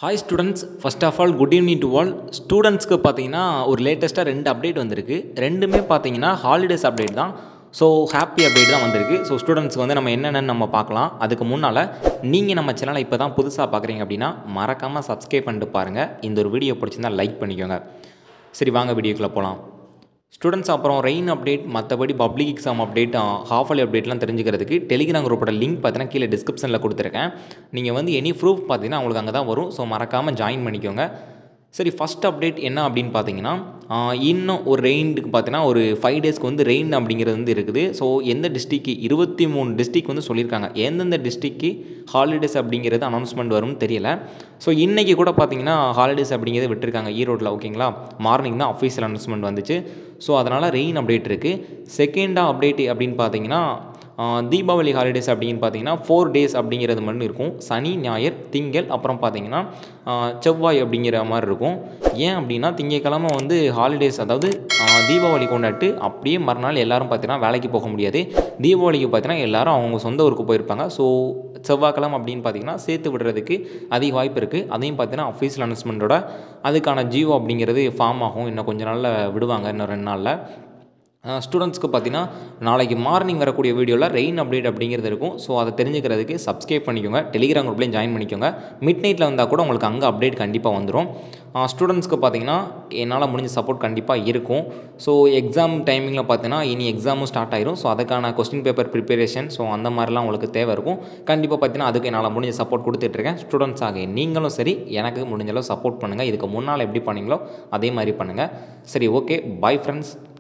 hi students first of all good evening to all ஸ்டூடெண்ட்ஸ்க்கு பார்த்தீங்கன்னா ஒரு லேட்டஸ்ட்டாக ரெண்டு அப்டேட் வந்திருக்கு ரெண்டுமே பார்த்தீங்கன்னா ஹாலிடேஸ் அப்டேட் தான் ஸோ ஹாப்பி அப்டேட் தான் வந்திருக்கு ஸோ ஸ்டூடெண்ட்ஸ்க்கு வந்து நம்ம என்னென்னு நம்ம பார்க்கலாம் அதுக்கு முன்னால் நீங்கள் நம்ம சேனலை இப்போ தான் புதுசாக பார்க்குறீங்க அப்படின்னா மறக்காமல் சப்ஸ்கிரைப் பண்ணிட்டு பாருங்கள் இந்த ஒரு வீடியோ பிடிச்சிருந்தா லைக் பண்ணிக்கோங்க சரி வாங்க வீடியோக்குள்ளே போகலாம் ஸ்டூடெண்ட்ஸ் அப்புறம் ரெயின் அப்டேட் மற்றபடி public exam update half yearly அப்டேட்லாம் தெரிஞ்சுக்கிறதுக்கு டெலிகிராம் குரூப்போட லிங்க் பார்த்தீங்கன்னா கீழே டிஸ்கிரிப்ஷனில் கொடுத்துருக்கேன் நீங்கள் வந்து எனி ப்ரூஃப் பார்த்தீங்கன்னா உங்களுக்கு அங்கே தான் வரும் ஸோ மறக்காமல் ஜாயின் பண்ணிக்கோங்க சரி ஃபஸ்ட் அப்டேட் என்ன அப்படின்னு பார்த்தீங்கன்னா ஆஹ், இன்னும் ஒரு ரெயினுக்கு பார்த்தீங்கன்னா ஒரு ஃபைவ் டேஸ்க்கு வந்து ரெயின் அப்படிங்கிறது வந்து இருக்குது ஸோ எந்த டிஸ்ட்ரிக்கு இருபத்தி மூணு டிஸ்ட்ரிக் வந்து சொல்லியிருக்காங்க எந்தெந்த டிஸ்ட்ரிக்கு ஹாலிடேஸ் அப்படிங்கிறது அனௌன்ஸ்மெண்ட் வரும்னு தெரியல ஸோ இன்றைக்கி கூட பார்த்தீங்கன்னா ஹாலிடேஸ் அப்படிங்கிறது விட்டுருக்காங்க ஈரோட்டில் ஓகேங்களா மார்னிங் தான் அஃபீஷியல் அனௌன்ஸ்மெண்ட் வந்துச்சு ஸோ அதனால் ரெயின் அப்டேட் இருக்குது செகண்டாக அப்டேட் அப்படின்னு பார்த்தீங்கன்னா ஆஹ், தீபாவளி ஹாலிடேஸ் அப்படின்னு பார்த்தீங்கன்னா ஃபோர் டேஸ் அப்படிங்கிறது மட்டும் இருக்கும் சனி ஞாயிறு திங்கள் அப்புறம் பார்த்தீங்கன்னா ஆஹ், செவ்வாய் அப்படிங்கிற மாதிரி இருக்கும் ஏன் அப்படின்னா திங்கக்கிழமை வந்து ஹாலிடேஸ் அதாவது ஆஹ், தீபாவளி கொண்டாட்டு அப்படியே மறுநாள் எல்லாரும் பார்த்தீங்கன்னா வேலைக்கு போக முடியாது தீபாவளிக்கு பார்த்தீங்கன்னா எல்லாரும் அவங்க சொந்த ஊருக்கு போயிருப்பாங்க ஸோ செவ்வாய்க்கிழமை அப்படின்னு பார்த்தீங்கன்னா சேர்த்து விடுறதுக்கு அதிக வாய்ப்பு இருக்குது அதையும் பார்த்தீங்கன்னா அஃபீஷியல் அனௌன்ஸ்மெண்ட்டோட அதுக்கான ஜியோ அப்படிங்கிறது ஃபார்ம் ஆகும் இன்னும் கொஞ்ச நாளில் விடுவாங்க இன்னும் ரெண்டு நாளில் ஸ்டூடெண்ட்ஸ்க்கு பார்த்தீங்கன்னா நாளைக்கு மார்னிங் வரக்கூடிய வீடியோவில் ரெயின் அப்டேட் அப்படிங்கிறது இருக்கும் ஸோ அதை தெரிஞ்சுக்கிறதுக்கு சப்ஸ்கிரைப் பண்ணிக்கோங்க டெலிகிராம் குரூப்லேயும் ஜாயின் பண்ணிக்கோங்க மிட் நைட்டில் வந்தால் கூட உங்களுக்கு அங்கே அப்டேட் கண்டிப்பாக வந்துடும் ஸ்டூடெண்ட்ஸ்க்கு பார்த்தீங்கன்னா என்னால் முடிஞ்ச சப்போர்ட் கண்டிப்பாக இருக்கும் ஸோ எக்ஸாம் டைமிங்கில் பார்த்தீங்கன்னா இனி எக்ஸாமும் ஸ்டார்ட் ஆயிரும் ஸோ அதுக்கான கொஸ்டின் பேப்பர் ப்ரிப்பரேஷன் ஸோ அந்த மாதிரிலாம் உங்களுக்கு தேவை இருக்கும் கண்டிப்பாக பார்த்தீங்கன்னா அதுக்கு என்னால் முடிஞ்ச சப்போர்ட் கொடுத்துட்ருக்கேன் ஸ்டூடெண்ட்ஸ் ஆக நீங்களும் சரி எனக்கு முடிஞ்ச அளவு சப்போர்ட் பண்ணுங்கள் இதுக்கு முன்னால் எப்படி பண்ணீங்களோ அதே மாதிரி பண்ணுங்கள் சரி ஓகே பை ஃப்ரெண்ட்ஸ்